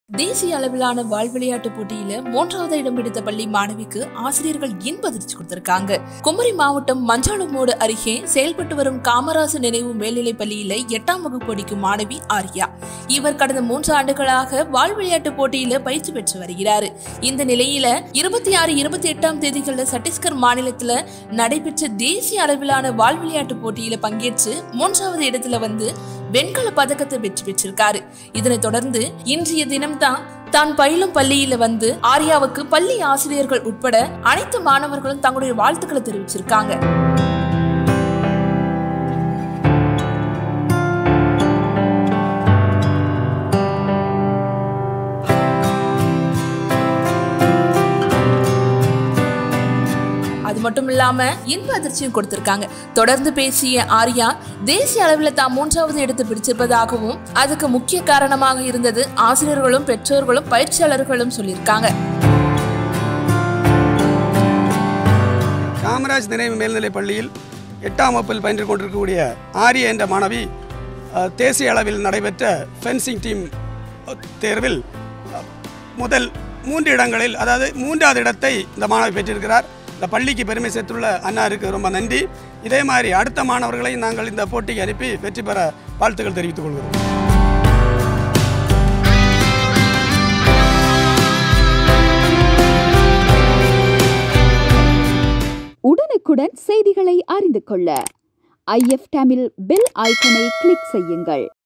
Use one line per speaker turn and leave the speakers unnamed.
தேசிய அளவிலான வாழ் விளையாட்டு போட்டியில மூன்றாவது இடம் பிடித்த பள்ளி மாணவிக்கு ஆசிரியர்கள் இன்பதிர்ச்சி கொடுத்திருக்காங்க குமரி மாவட்டம் மஞ்சாலுமோடு அருகே செயல்பட்டு வரும் காமராசு நினைவு மேல்நிலைப் பள்ளியில எட்டாம் வகுப்பு படிக்கும் மாணவி ஆர்யா இவர் கடந்த மூன்று ஆண்டுகளாக வாழ் விளையாட்டு போட்டியில பயிற்சி பெற்று வருகிறார் இந்த நிலையில இருபத்தி ஆறு இருபத்தி எட்டாம் தேதிகள்ல சத்தீஸ்கர் மாநிலத்துல நடைபெற்ற தேசிய அளவிலான வாழ் விளையாட்டு போட்டியில பங்கேற்று மூன்றாவது இடத்துல வந்து வெண்கல பதக்கத்தை வெற்றி பெற்றிருக்காரு இதனைத் தொடர்ந்து இன்றைய தினம்தான் தான் பயிலும் பள்ளியில வந்து ஆர்யாவுக்கு பள்ளி ஆசிரியர்கள் உட்பட அனைத்து மாணவர்களும் தங்களுடைய வாழ்த்துக்களை தெரிவிச்சிருக்காங்க அது மட்டும் இல்லாம இன்ப அதிர்ச்சியும் கொடுத்திருக்காங்க தொடர்ந்து பேசிய ஆர்யா தேசிய அளவில் தான் மூன்றாவது இடத்தை பிடிச்சிருப்பதாகவும் அதுக்கு முக்கிய காரணமாக இருந்தது ஆசிரியர்களும் பெற்றோர்களும் பயிற்சியாளர்களும் சொல்லியிருக்காங்க
காமராஜ் நினைவு மேல்நிலைப் பள்ளியில் எட்டாம் வகுப்பில் பயின்று கொண்டிருக்கக்கூடிய ஆரிய என்ற மாணவி அஹ், தேசிய அளவில் நடைபெற்ற ஃபென்சிங் டீம் அஹ், தேர்வில் அஹ், முதல் மூன்று இடங்களில் அதாவது மூன்றாவது இடத்தை இந்த மாணவி பெற்றிருக்கிறார் இந்த பள்ளிக்கு பெருமை சேர்த்துள்ள அன்னாருக்கு ரொம்ப நன்றி இதே மாதிரி அடுத்த மாணவர்களை நாங்கள் இந்த போட்டிக்கு அனுப்பி வெற்றி பெற வாழ்த்துக்கள் தெரிவித்துக் கொள்கிறோம்
உடனுக்குடன் செய்திகளை அறிந்து கொள்ள ஐஎஃப் தமிழ் பெல் ஐக்கனை கிளிக் செய்யுங்கள்